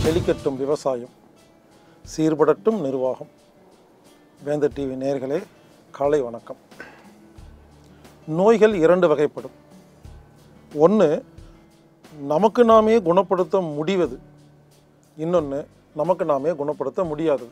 செழிக்கட்டும் விவசாயம் சீர்படட்டும் நிர்வாகம் வேந்தர் டிவி நேயர்களே காலை வணக்கம் நோய்கள் இரண்டு வகைப்படும் ஒன்று நமக்கு நாமே குணப்படுத்த முடிவது இன்னொன்று நமக்கு நாமே குணப்படுத்த முடியாதது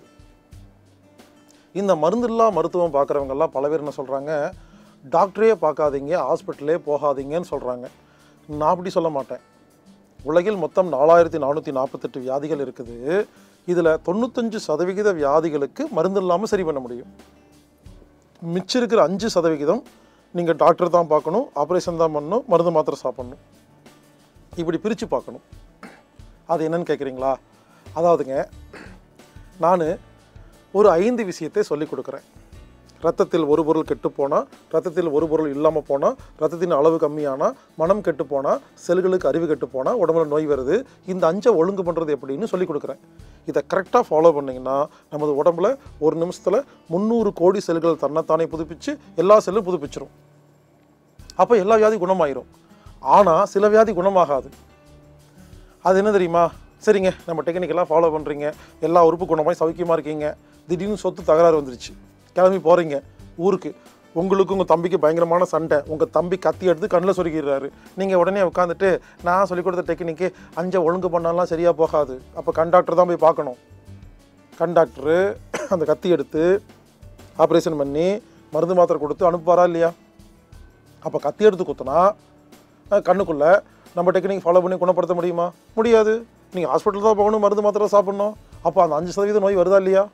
இந்த மருந்தில்லா மருத்துவம் பார்க்குறவங்கெல்லாம் பல பேர் என்ன சொல்கிறாங்க டாக்டரே பார்க்காதீங்க ஹாஸ்பிட்டலே போகாதீங்கன்னு சொல்கிறாங்க நான் அப்படி சொல்ல மாட்டேன் உலகில் மொத்தம் நாலாயிரத்தி நானூற்றி நாற்பத்தெட்டு வியாதிகள் இருக்குது இதில் தொண்ணூத்தஞ்சு சதவிகித வியாதிகளுக்கு மருந்து இல்லாமல் சரி பண்ண முடியும் மிச்சம் இருக்கிற அஞ்சு சதவிகிதம் நீங்கள் டாக்டர் தான் பார்க்கணும் ஆப்ரேஷன் தான் பண்ணணும் மருந்து மாத்திரை சாப்பிடணும் இப்படி பிரித்து பார்க்கணும் அது என்னன்னு கேட்குறீங்களா அதாவதுங்க நான் ஒரு ஐந்து விஷயத்தை சொல்லி கொடுக்குறேன் ரத்தத்தில் ஒரு பொருள் கெட்டு போனால் ரத்தத்தில் ஒரு பொருள் இல்லாமல் போனால் ரத்தத்தின் அளவு கம்மியானால் மனம் கெட்டு போனால் செல்களுக்கு அறிவு கெட்டு போனால் உடம்புல நோய் வருது இந்த அஞ்சை ஒழுங்கு பண்ணுறது எப்படின்னு சொல்லி கொடுக்குறேன் இதை கரெக்டாக ஃபாலோ பண்ணிங்கன்னா நமது உடம்புல ஒரு நிமிஷத்தில் முந்நூறு கோடி செல்கள் தன்னைத்தானே புதுப்பிச்சு எல்லா செல்லும் புதுப்பிச்சிரும் அப்போ எல்லா வியாதி குணமாயிரும் ஆனால் சில வியாதி குணமாகாது அது என்ன தெரியுமா சரிங்க நம்ம டெக்னிக்கெல்லாம் ஃபாலோ பண்ணுறீங்க எல்லா உறுப்பு குணமாய் சௌக்கியமாக இருக்கீங்க திடீர்னு சொத்து தகராறு வந்துருச்சு கிளம்பி போகிறீங்க ஊருக்கு உங்களுக்கு உங்கள் தம்பிக்கு பயங்கரமான சண்டை உங்கள் தம்பி கத்தி எடுத்து கண்ணில் சொருக்கிறாரு நீங்கள் உடனே உட்காந்துட்டு நான் சொல்லிக் கொடுத்த டெக்னிக்கு அஞ்சை ஒழுங்கு பண்ணாலாம் சரியாக போகாது அப்போ கண்டாக்டர் தான் போய் பார்க்கணும் கண்டாக்டரு அந்த கத்தி எடுத்து ஆப்ரேஷன் பண்ணி மருந்து மாத்திரை கொடுத்து அனுப்புவாரா இல்லையா அப்போ கத்தி எடுத்து குத்துனா அஹ், கண்ணுக்குள்ள நம்ம டெக்னிக் ஃபாலோ பண்ணி குணப்படுத்த முடியுமா முடியாது நீங்கள் ஹாஸ்பிட்டல் தான் போகணும் மருந்து மாத்திரை சாப்பிடணும் அப்போ அந்த அஞ்சு சதவீதம் நோய் வருதா இல்லையா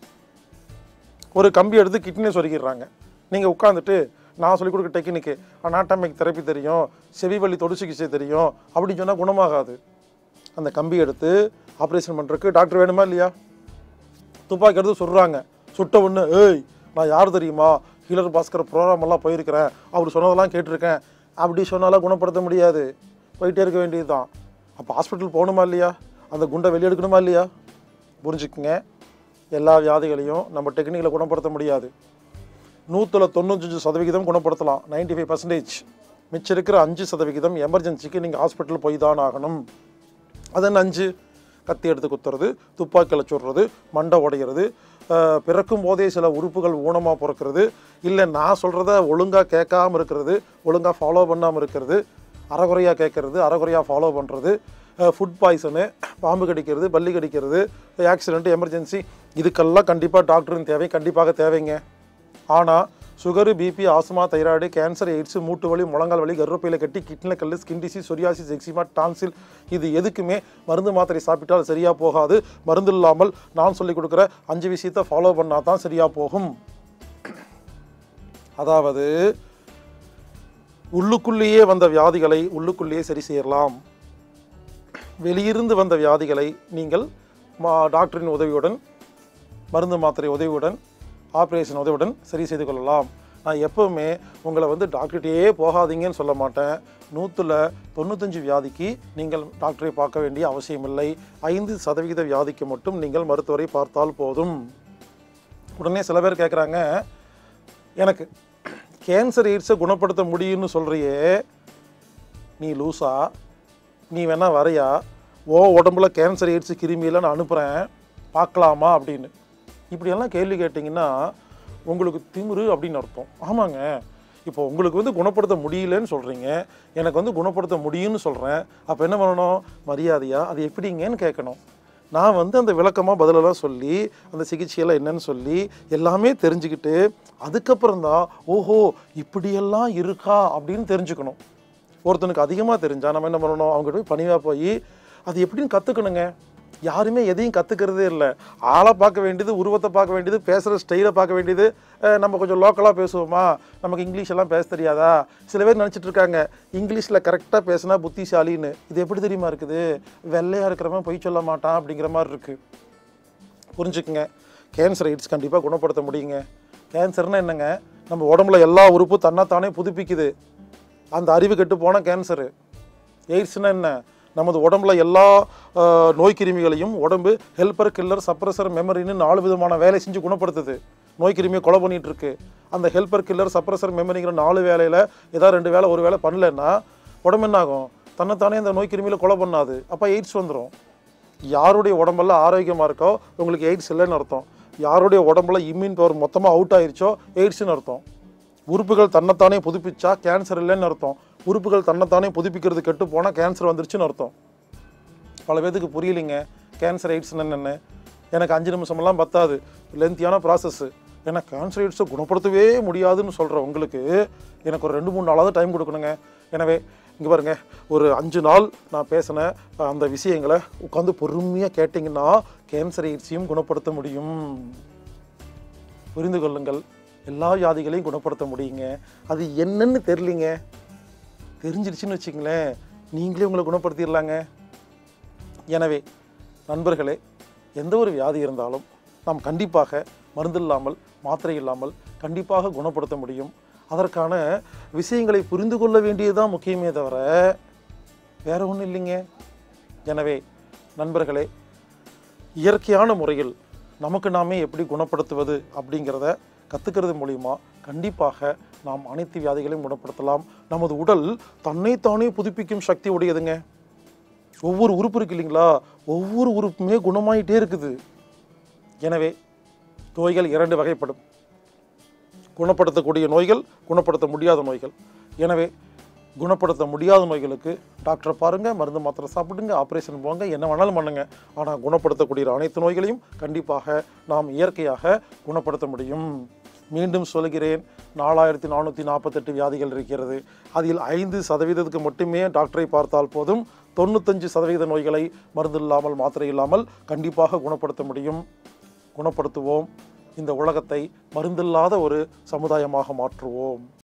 ஒரு கம்பி எடுத்து கிட்னி சொருகிடுறாங்க நீங்கள் உட்காந்துட்டு நான் சொல்லிக் கொடுக்க டெக்னிக்கு அனாட்டமிக் தெரப்பி தெரியும் செவி வலி தொடு சிகிச்சை தெரியும் அப்படின்னு சொன்னால் குணமாகாது அந்த கம்பி எடுத்து ஆப்ரேஷன் பண்ணுறதுக்கு டாக்டர் வேணுமா இல்லையா துப்பாக்கி எடுத்து சுடுறாங்க சுட்ட ஒன்று ஏய் நான் யார் தெரியுமா ஹீலர் பாஸ்கர் ப்ரோக்ராம் எல்லாம் போயிருக்கிறேன் அவர் சொன்னதெல்லாம் கேட்டிருக்கேன் அப்படி சொன்னாலாம் குணப்படுத்த முடியாது போயிட்டே இருக்க வேண்டியது தான் அப்போ ஹாஸ்பிட்டல் போகணுமா இல்லையா அந்த குண்டை வெளியெடுக்கணுமா இல்லையா புரிஞ்சுக்குங்க எல்லா வியாதிகளையும் நம்ம டெக்னிக்கில் குணப்படுத்த முடியாது நூற்றில் தொண்ணூத்தஞ்சு சதவிகிதம் குணப்படுத்தலாம் 95% ஃபைவ் பர்சன்டேஜ் மிச்சம் இருக்கிற அஞ்சு சதவிகிதம் எமர்ஜென்சிக்கு நீங்கள் ஹாஸ்பிட்டல் போய் தான் ஆகணும் அது என்ன அஞ்சு கத்தி எடுத்து குத்துறது துப்பாக்கியில் சுடுறது மண்டை உடையிறது அஹ், பிறக்கும் போதே சில உறுப்புகள் ஊனமாக பிறக்கிறது இல்லை நான் சொல்கிறத ஒழுங்காக கேட்காம இருக்கிறது ஒழுங்காக ஃபாலோ பண்ணாமல் இருக்கிறது அறகுறையாக கேட்கறது அறகுறையாக ஃபாலோ பண்ணுறது ஃபுட் பாய்சனு பாம்பு கடிக்கிறது பல்லி கடிக்கிறது ஆக்சிடென்ட் எமர்ஜென்சி இதுக்கெல்லாம் கண்டிப்பாக டாக்டரின் தேவை கண்டிப்பாக தேவைங்க ஆனால் sugar BP asthma thyroid cancer AIDS மூட்டு வலி முழங்கால் வலி கர்ப்பப்பையில் கட்டி கிட்னில் கல் skin disease psoriasis eczema tonsil இது எதுக்குமே மருந்து மாத்திரை சாப்பிட்டால் சரியாக போகாது மருந்து இல்லாமல் நான் சொல்லிக் கொடுக்குற அஞ்சு விஷயத்தை ஃபாலோ பண்ணால் தான் சரியாக போகும் அதாவது உள்ளுக்குள்ளேயே வந்த வியாதிகளை உள்ளுக்குள்ளேயே சரி செய்யலாம் வெளியிருந்து வந்த வியாதிகளை நீங்கள் மா டாக்டரின் உதவியுடன் மருந்து மாத்திரை உதவியுடன் ஆப்ரேஷன் உதவியுடன் சரி செய்து கொள்ளலாம் நான் எப்போவுமே உங்களை வந்து டாக்டர்கிட்டயே போகாதீங்கன்னு சொல்ல மாட்டேன் நூற்றில் தொண்ணூத்தஞ்சு வியாதிக்கு நீங்கள் டாக்டரை பார்க்க வேண்டிய அவசியமில்லை ஐந்து சதவிகித வியாதிக்கு மட்டும் நீங்கள் மருத்துவரை பார்த்தால் போதும் உடனே சில பேர் கேட்குறாங்க எனக்கு கேன்சர் எய்ட்ஸை குணப்படுத்த முடியும்னு சொல்கிறியே நீ லூசா நீ வேணா வரையா ஓ உடம்புல கேன்சர் எய்ட்ஸ் கிருமியெல்லாம் நான் அனுப்புகிறேன் பார்க்கலாமா அப்படின்னு இப்படியெல்லாம் கேள்வி கேட்டிங்கன்னா உங்களுக்கு திமிரு அப்படின்னு அர்த்தம் ஆமாங்க இப்போ உங்களுக்கு வந்து குணப்படுத்த முடியலன்னு சொல்கிறீங்க எனக்கு வந்து குணப்படுத்த முடியும்னு சொல்கிறேன் அப்போ என்ன பண்ணணும் மரியாதையா அது எப்படிங்கன்னு கேட்கணும் நான் வந்து அந்த விளக்கமாக பதிலெல்லாம் சொல்லி அந்த சிகிச்சையெல்லாம் என்னன்னு சொல்லி எல்லாமே தெரிஞ்சுக்கிட்டு அதுக்கப்புறம் தான் ஓஹோ இப்படியெல்லாம் இருக்கா அப்படின்னு தெரிஞ்சுக்கணும் ஒருத்தனுக்கு அதிகமாக தெரிஞ்சா நம்ம என்ன பண்ணணும் அவங்ககிட்ட போய் பணிவாக போய் அது எப்படின்னு கற்றுக்கணுங்க யாருமே எதையும் கற்றுக்கிறதே இல்லை ஆளை பார்க்க வேண்டியது உருவத்தை பார்க்க வேண்டியது பேசுகிற ஸ்டைலை பார்க்க வேண்டியது அஹ் நம்ம கொஞ்சம் லோக்கலாக பேசுவோமா நமக்கு இங்கிலீஷ் எல்லாம் பேச தெரியாதா சில பேர் நினச்சிட்டு இருக்காங்க இங்கிலீஷில் கரெக்டாக பேசினா புத்திசாலின்னு இது எப்படி தெரியுமா இருக்குது வெள்ளையாக இருக்கிறவன் பொய் சொல்ல மாட்டான் அப்படிங்கிற மாதிரி இருக்குது புரிஞ்சுக்குங்க கேன்சர் எய்ட்ஸ் கண்டிப்பாக குணப்படுத்த முடியுங்க கேன்சர்னா என்னங்க நம்ம உடம்புல எல்லா உறுப்பும் தன்னைத்தானே புதுப்பிக்குது அந்த அறிவு கெட்டு போன கேன்சரு எய்ட்ஸ்னா என்ன நமது உடம்புல எல்லா அஹ், நோய் கிருமிகளையும் உடம்பு ஹெல்ப்பர் கில்லர் சப்ரஸர் மெமரின்னு நாலு விதமான வேலை செஞ்சு குணப்படுத்துது நோய் கிருமியை கொலை பண்ணிட்டு இருக்கு அந்த ஹெல்ப்பர் கில்லர் சப்ரஸர் மெமரிங்கிற நாலு வேலையில் ஏதாவது ரெண்டு வேலை ஒரு வேலை பண்ணலன்னா உடம்பு என்ன ஆகும் தன்னைத்தானே அந்த நோய் கிருமியில் கொலை பண்ணாது அப்போ எய்ட்ஸ் வந்துடும் யாருடைய உடம்பெல்லாம் ஆரோக்கியமாக இருக்கோ உங்களுக்கு எய்ட்ஸ் இல்லைன்னு அர்த்தம் யாருடைய உடம்புல இம்யூன் பவர் மொத்தமாக அவுட் ஆயிருச்சோ எய்ட்ஸ்னு அர்த்தம் உறுப்புகள் தன்னைத்தானே புதுப்பிச்சா கேன்சர் இல்லைன்னு அர்த்தம் உறுப்புகள் தன்னைத்தானே புதுப்பிக்கிறது கெட்டு போனால் கேன்சர் வந்துருச்சுன்னு அர்த்தம் பல பேத்துக்கு புரியலைங்க கேன்சர் எய்ட்ஸ் என்னென்னு எனக்கு அஞ்சு நிமிஷமெல்லாம் பத்தாது லென்த்தியான ப்ராசஸ்ஸு ஏன்னா கேன்சர் எய்ட்ஸை குணப்படுத்தவே முடியாதுன்னு சொல்கிற உங்களுக்கு எனக்கு ஒரு ரெண்டு மூணு நாளாவது டைம் கொடுக்கணுங்க எனவே இங்கே பாருங்க ஒரு அஞ்சு நாள் நான் பேசின அந்த விஷயங்களை உட்காந்து பொறுமையாக கேட்டிங்கன்னா கேன்சர் எய்ட்ஸையும் குணப்படுத்த முடியும் புரிந்து கொள்ளுங்கள் எல்லா வியாதிகளையும் குணப்படுத்த முடியுங்க அது என்னன்னு தெரியலிங்க தெரிஞ்சிருச்சுன்னு வச்சுங்களேன் நீங்களே உங்களை குணப்படுத்திடலாங்க எனவே நண்பர்களே எந்த ஒரு வியாதி இருந்தாலும் நாம் கண்டிப்பாக மருந்து இல்லாமல் மாத்திரை இல்லாமல் கண்டிப்பாக குணப்படுத்த முடியும் அதற்கான விஷயங்களை புரிந்து கொள்ள வேண்டியதுதான் முக்கியமே தவிர வேற ஒன்றும் இல்லைங்க எனவே நண்பர்களே இயற்கையான முறையில் நமக்கு நாமே எப்படி குணப்படுத்துவது அப்படிங்கிறத கற்றுக்கிறது மூலிமா கண்டிப்பாக நாம் அனைத்து வியாதிகளையும் குணப்படுத்தலாம் நமது உடல் தன்னைத்தானே புதுப்பிக்கும் சக்தி உடையதுங்க ஒவ்வொரு உறுப்பு இருக்கு இல்லைங்களா ஒவ்வொரு உறுப்புமே குணமாயிட்டே இருக்குது எனவே நோய்கள் இரண்டு வகைப்படும் குணப்படுத்தக்கூடிய நோய்கள் குணப்படுத்த முடியாத நோய்கள் எனவே குணப்படுத்த முடியாத நோய்களுக்கு டாக்டரை பாருங்க மருந்து மாத்திரை சாப்பிடுங்க ஆப்ரேஷன் போங்க என்ன வேணாலும் பண்ணுங்க ஆனால் குணப்படுத்தக்கூடிய அனைத்து நோய்களையும் கண்டிப்பாக நாம் இயற்கையாக குணப்படுத்த முடியும் மீண்டும் சொல்கிறேன் நாலாயிரத்தி நானூற்றி நாற்பத்தெட்டு வியாதிகள் இருக்கிறது அதில் ஐந்து சதவீதத்துக்கு மட்டுமே டாக்டரை பார்த்தால் போதும் தொண்ணூத்தஞ்சு சதவீத நோய்களை மருந்து இல்லாமல் மாத்திரை இல்லாமல் கண்டிப்பாக குணப்படுத்த முடியும் குணப்படுத்துவோம் இந்த உலகத்தை மருந்தில்லாத ஒரு சமுதாயமாக மாற்றுவோம்